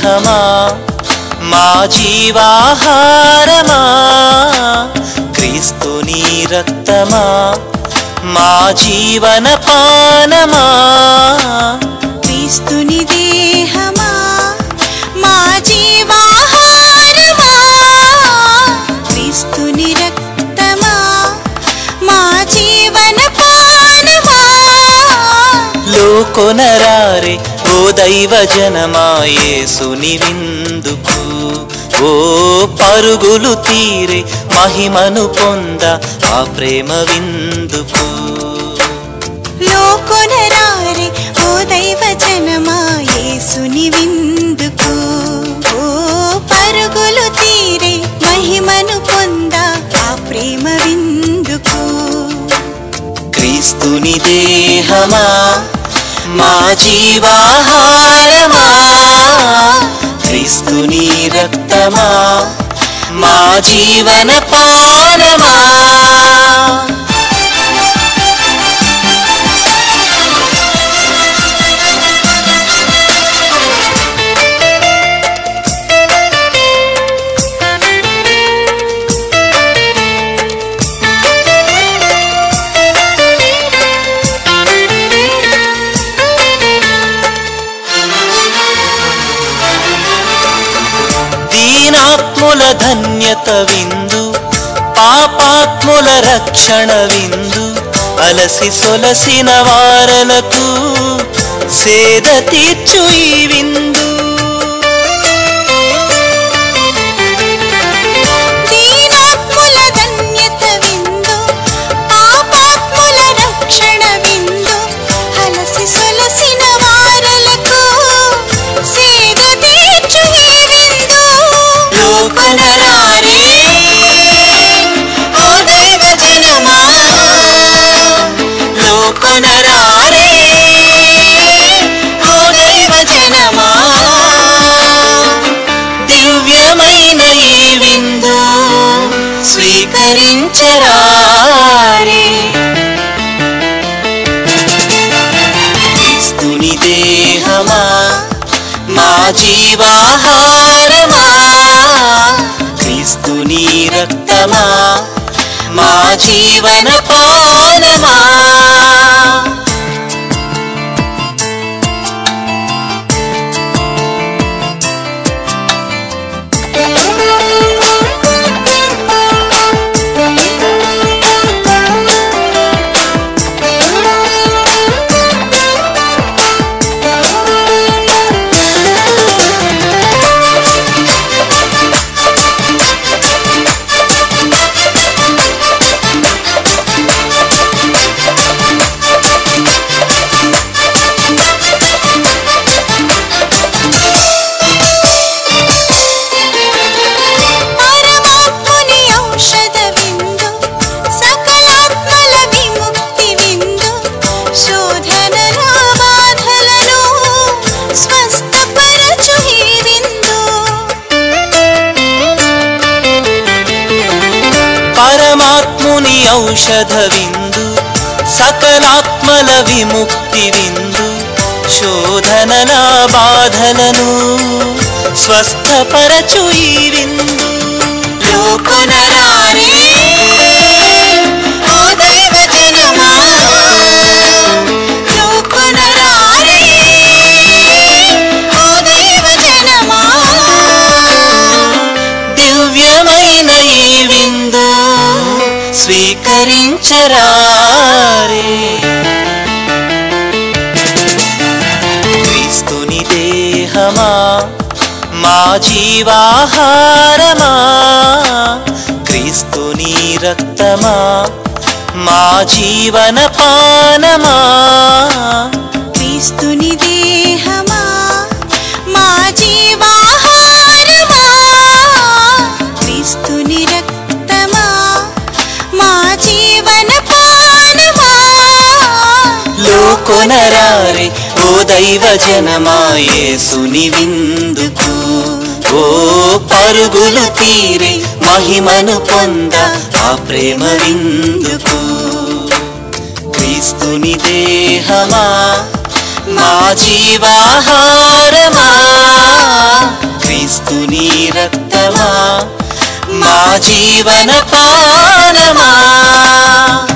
దేహమా మా జీవాహారమా క్రీస్తుని రక్తమా మా జీవన పానమా క్రీస్తుని దేహమా మా జీవాహారమా క్రీస్తుని రక్తమా మా జీవన పానమా లోకొనరారే ఓ దైవ జనమా యేసుని విందుకు ఓ పరుగులు తీరే మహిమను పొంద ఆ ప్రేమ విందుకు లోకొనరారే ఓ దైవ జనమా యేసుని విందుకు ఓ పరుగులు తీరే మహిమను పొంద ఆ ప్రేమ విందుకు క్రీస్తుని దేహమా మా జీవాహారమా క్రీస్తుని రక్తమా మా జీవన పానమా దీనాత్ముల ధన్యత విందు పాపాత్ముల రక్షణ విందు అలసి సొలసిన వారలకు సేద తీర్చు ఈ విందు దీనాత్ముల ధన్యత విందు పాపాత్ముల రక్షణ విందు అలసి సొలసిన వారలకు సేద తీర్చు ఈ విందు లోకనరారే ఓ దైవ జనమా లోకనరారే ఓ దైవ జనమా దివ్యమైన ఈ విందు స్వీకరించరారే క్రీస్తుని దేహమా మా జీవాహారమా క్రీస్తుని రక్తమా మా జీవన పానమా పరమాత్ముని ఔషధ విందు సకలాత్మల విముక్తి విందు శోధనల బాధలను స్వస్థపరచు ఈ విందు పరమాత్ముని ఔషధ విందు సకలాత్మల విముక్తి విందు శోధనల బాధలను స్వస్థపరచు ఈ విందు లోకునరారే ఓ దైవ జనమా లోకునరారే ఓ దైవ జనమా దివ్యమైన ఈ విందు స్వీకరించరారే క్రీస్తుని దేహమా మా జీవాహారమా క్రీస్తుని రక్తమా మా జీవన పానమా క్రీస్తుని దేహమా మా జీవాహారమా క్రీస్తుని రక్తమా మా జీవన పానమా లోకొనరారే ఓ దైవ జనమా యేసుని విందుకు ఓ పరుగులు తీరే మహిమను పొంద ఆ ప్రేమ విందుకు క్రీస్తుని దేహమా మా జీవాహారమా క్రీస్తుని రక్తమా మా జీవన పానమా